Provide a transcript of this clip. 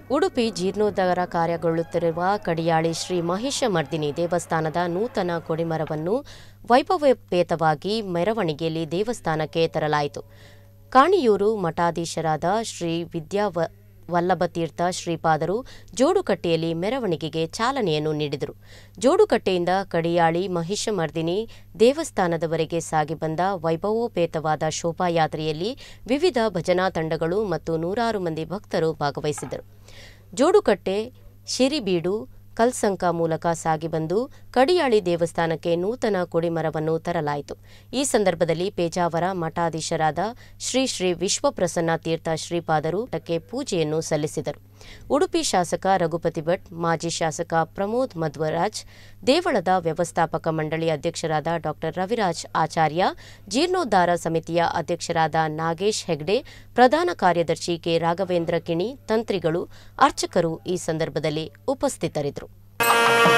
ಉಡುಪಿ ಜೀರ್ಣೋದ್ಧಾರ ಕಾರ್ಯಗೊಳ್ಳುತ್ತಿರುವ ಕಡಿಯಾಳಿ ಶ್ರೀ ಮಹಿಷಮರ್ದಿನಿ ದೇವಸ್ಥಾನದ ನೂತನ ಕೊಡಿಮರವನ್ನು ವೈಭವೋಪೇತವಾಗಿ ಮೆರವಣಿಗೆಯಲ್ಲಿ ದೇವಸ್ಥಾನಕ್ಕೆ ತರಲಾಯಿತು ಕಾಣಿಯೂರು ಮಠಾಧೀಶರಾದ ಶ್ರೀ ವಿದ್ಯಾವ ವಲ್ಲಭತೀರ್ಥ ಶ್ರೀಪಾದರು ಜೋಡುಕಟ್ಟೆಯಲ್ಲಿ ಮೆರವಣಿಗೆಗೆ ಚಾಲನೆಯನ್ನು ನೀಡಿದರು ಜೋಡುಕಟ್ಟೆಯಿಂದ ಕಡಿಯಾಳಿ ಮಹಿಷಮರ್ದಿನಿ ದೇವಸ್ಥಾನದವರೆಗೆ ಸಾಗಿ ಬಂದ ವೈಭವೋಪೇತವಾದ ಶೋಭಾಯಾತ್ರೆಯಲ್ಲಿ ವಿವಿಧ ಭಜನಾ ತಂಡಗಳು ಮತ್ತು ನೂರಾರು ಮಂದಿ ಭಕ್ತರು ಭಾಗವಹಿಸಿದರು ಜೋಡುಕಟ್ಟೆ ಶಿರಿಬೀಡು ಕಲ್ಸಂಕ ಮೂಲಕ ಸಾಗಿ ಬಂದು ಕಡಿಯಾಳಿ ದೇವಸ್ಥಾನಕ್ಕೆ ನೂತನ ಕೊಡಿಮರವನ್ನು ತರಲಾಯಿತು ಈ ಸಂದರ್ಭದಲ್ಲಿ ಪೇಜಾವರ ಮಠಾಧೀಶರಾದ ಶ್ರೀ ಶ್ರೀ ವಿಶ್ವಪ್ರಸನ್ನ ತೀರ್ಥ ಶ್ರೀಪಾದರು ಮಠಕ್ಕೆ ಪೂಜೆಯನ್ನು ಸಲ್ಲಿಸಿದರು ಉಡುಪಿ ಶಾಸಕ ರಘುಪತಿ ಭಟ್ ಮಾಜಿ ಶಾಸಕ ಪ್ರಮೋದ್ ಮಧ್ವರಾಜ್ ದೇವಳದ ವ್ಯವಸ್ಥಾಪಕ ಮಂಡಳಿ ಅಧ್ಯಕ್ಷರಾದ ಡಾ ರವಿರಾಜ್ ಆಚಾರ್ಯ ಜೀರ್ಣೋದ್ಧಾರ ಸಮಿತಿಯ ಅಧ್ಯಕ್ಷರಾದ ನಾಗೇಶ್ ಹೆಗ್ಡೆ ಪ್ರಧಾನ ಕಾರ್ಯದರ್ಶಿ ಕೆ ರಾಘವೇಂದ್ರ ಕಿಣಿ ತಂತ್ರಿಗಳು ಅರ್ಚಕರು ಈ ಸಂದರ್ಭದಲ್ಲಿ ಉಪಸ್ಥಿತರಿದ್ದರು